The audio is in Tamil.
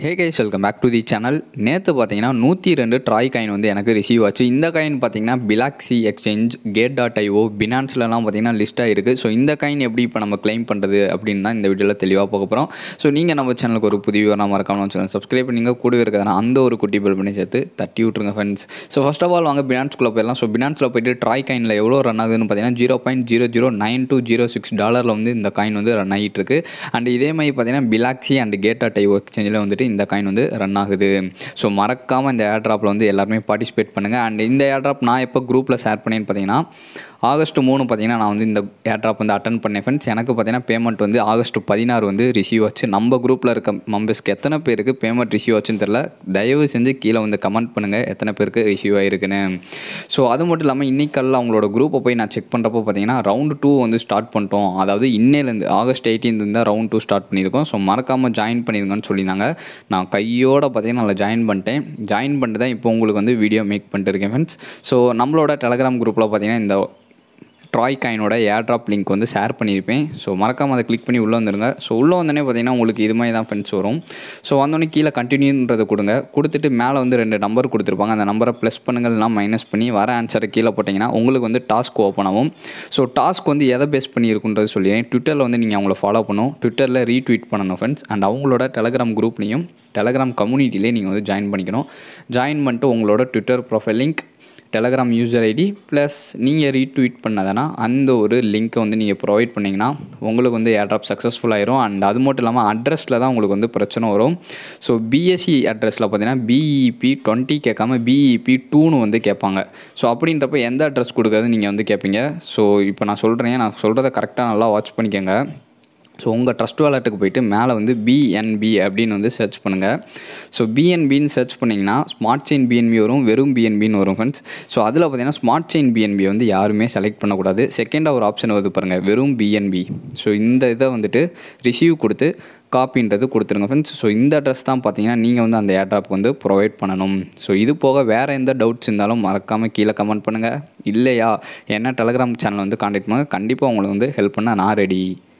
hey guys welcome back to the channel நேற்று பார்த்தீங்கன்னா நூற்றி ரெண்டு ட்ராய் காயின் வந்து எனக்கு ரிசீவ் ஆச்சு இந்த காயின் பார்த்தீங்கன்னா Bilaxy exchange gate dot IO பினான்ஸ்லலாம் பார்த்தீங்கன்னா லிஸ்ட்டாக இருக்குது ஸோ இந்த காயின் எப்படி இப்போ நம்ம க்ளைம் பண்ணுறது அப்படின்னு தான் இந்த வீடியோவில் தெளிவாக பார்க்க போகிறோம் ஸோ நீங்கள் நம்ம சேனலுக்கு ஒரு புதிய விவரம் மறக்காம சேனல் சப்ஸ்கிரைப் பண்ணிங்க கூடவே இருக்கிறதுனா அந்த ஒரு குட்டி பில் பண்ணி சேர்த்து தட்டி விட்ருங்க friends so first of all வாங்க பினான்ஸ்குள்ளே போயிடலாம் ஸோ பினான்ஸில் போயிட்டு ட்ராய் காயினில் எவ்வளோ ரன் ஆகுதுன்னு பார்த்தீங்கன்னா zero point zero zero nine two zero six டாலரில் வந்து இந்த காயின் வந்து ரன் ஆகிட்டு இருக்கு அண்ட் இதே மாதிரி பார்த்தீங்கன்னா Bilaxy and gate dot IO எக்ஸ்சேஞ்சில் வந்துட்டு இந்த காயின் வந்து ரன் ஆகுது ஸோ மறக்காமல் இந்த ஏர் ட்ராப்பில் வந்து எல்லாருமே பார்ட்டிசிபேட் பண்ணுங்கள் அண்ட் இந்த ஏர் ட்ராப் நான் எப்போ குரூப்பில் ஷேர் பண்ணேன்னு பார்த்தீங்கன்னா ஆகஸ்ட் மூணு பார்த்தீங்கன்னா நான் வந்து இந்த ஏர் ட்ராப் வந்து அட்டன் பண்ணேன் ஃப்ரெண்ட்ஸ் எனக்கு பார்த்தீங்கன்னா பேமெண்ட் வந்து ஆகஸ்ட் பதினாறு வந்து ரிசீவ் ஆச்சு நம்ம குரூப்பில் இருக்க மெம்பர்ஸ்க்கு எத்தனை பேருக்கு பேமெண்ட் ரிசீவ் ஆச்சுன்னு தெரில தயவு செஞ்சு கீழே வந்து கமெண்ட் பண்ணுங்கள் எத்தனை பேருக்கு ரிசீவ் ஆகிருக்குன்னு ஸோ அது மட்டும் இல்லாமல் இன்னைக்கல்ல அவங்களோட குரூப்பை போய் நான் செக் பண்ணுறப்போ பார்த்தீங்கன்னா ரவுண்டு டூ வந்து ஸ்டார்ட் பண்ணிட்டோம் அதாவது இன்னையிலேருந்து ஆகஸ்ட் எயிட்டீன்லேருந்து தான் ரவுண்ட் டூ ஸ்டார்ட் பண்ணியிருக்கோம் ஸோ மறக்காமல் ஜாயின் பண்ணிருங்கன்னு சொல்லியிருந்தாங்க நான் கையோட பார்த்தீங்கன்னா அதில் ஜாயின் பண்ணிட்டேன் ஜாயின் பண்ணிட்டு தான் இப்போ உங்களுக்கு வந்து வீடியோ மேக் பண்ணிட்டு இருக்கேன் ஃப்ரெண்ட்ஸ் ஸோ நம்மளோட டெலகிராம் குரூப்பில் பார்த்தீங்கன்னா இந்த ட்ராய் காயினோட ஏர் ட்ராப் லிங்க் வந்து ஷேர் பண்ணியிருப்பேன் ஸோ மறக்காமல் அதை கிளிக் பண்ணி உள்ளே வந்துருங்க ஸோ உள்ளே வந்தோடனே பார்த்தீங்கன்னா உங்களுக்கு இது மாதிரி தான் ஃப்ரெண்ட்ஸ் வரும் ஸோ வந்தோடனே கீழே கண்டினியூன்றதை கொடுங்க கொடுத்துட்டு மேலே வந்து ரெண்டு நம்பர் கொடுத்துருப்பாங்க அந்த நம்பரை ப்ளஸ் பண்ணுங்கள்னா மைனஸ் பண்ணி வர ஆன்சரை கீழே போட்டிங்கன்னா உங்களுக்கு வந்து டாஸ்க் ஓப்பன் ஆகும் ஸோ டாஸ்க் வந்து எதை பேஸ் பண்ணி இருக்குன்றது சொல்லிடுறேன் ட்விட்டரில் வந்து நீங்கள் அவங்கள ஃபாலோ பண்ணணும் ட்விட்டரில் ரீட்வீட் பண்ணணும் ஃப்ரெண்ட்ஸ் அண்ட் அவங்களோட டெலகிராம் குரூப்லேயும் டெலகிராம் கம்யூனிட்டிலே நீங்கள் வந்து ஜாயின் பண்ணிக்கணும் ஜாயின் பண்ணிட்டு உங்களோட Twitter profile link Telegram user ID plus நீங்கள் ரீட்வீட் பண்ணதுனா அந்த ஒரு லிங்க்கை வந்து நீங்கள் ப்ரொவைட் பண்ணிங்கன்னா உங்களுக்கு வந்து ஏர்ட்ராப் சக்ஸஸ்ஃபுல் ஆயிரும் அண்ட் அது மட்டும் இல்லாமல் அட்ரஸில் தான் உங்களுக்கு வந்து பிரச்சனை வரும் ஸோ பிஎஸ்சி அட்ரஸில் பார்த்தீங்கன்னா பிஇபி டுவெண்ட்டி கேட்காம பிஇபி டூன்னு வந்து கேட்பாங்க ஸோ அப்படின்றப்ப எந்த அட்ரஸ் கொடுக்குறது நீங்கள் வந்து கேட்பீங்க ஸோ இப்போ நான் சொல்கிறேன் நான் சொல்கிறத கரெக்டாக நல்லா வாட்ச் பண்ணிக்கோங்க ஸோ உங்கள் ட்ரஸ்ட் வாலெட்டுக்கு போயிட்டு மேலே வந்து பிஎன்பி அப்படின்னு வந்து சர்ச் பண்ணுங்கள் ஸோ பிஎன்பின்னு சர்ச் பண்ணிங்கன்னா ஸ்மார்ட் செயின் பிஎன்பி வரும் வெறும் பிஎன்பின்னு வரும் ஃப்ரெண்ட்ஸ் ஸோ அதில் பார்த்தீங்கன்னா ஸ்மார்ட் செயின் பிஎன்பி வந்து யாருமே செலக்ட் பண்ணக்கூடாது செகண்டாக ஒரு ஆப்ஷன் வருது பாருங்கள் வெறும் பிஎன்பி ஸோ இந்த இதை வந்துட்டு ரிசீவ் கொடுத்து காப்பின்றது கொடுத்துருங்க ஃப்ரெண்ட்ஸ் ஸோ இந்த அட்ரஸ் தான் பார்த்தீங்கன்னா நீங்கள் வந்து அந்த ஏர்ட்ராப் வந்து ப்ரொவைட் பண்ணணும் ஸோ இது போக வேறு எந்த டவுட்ஸ் இருந்தாலும் மறக்காமல் கீழே கமெண்ட் பண்ணுங்கள் இல்லையா என்ன டெலகிராம் சேனல் வந்து காண்டாக்ட் பண்ணுங்கள் கண்டிப்பாக உங்களுக்கு வந்து ஹெல்ப் பண்ண நான் ரெடி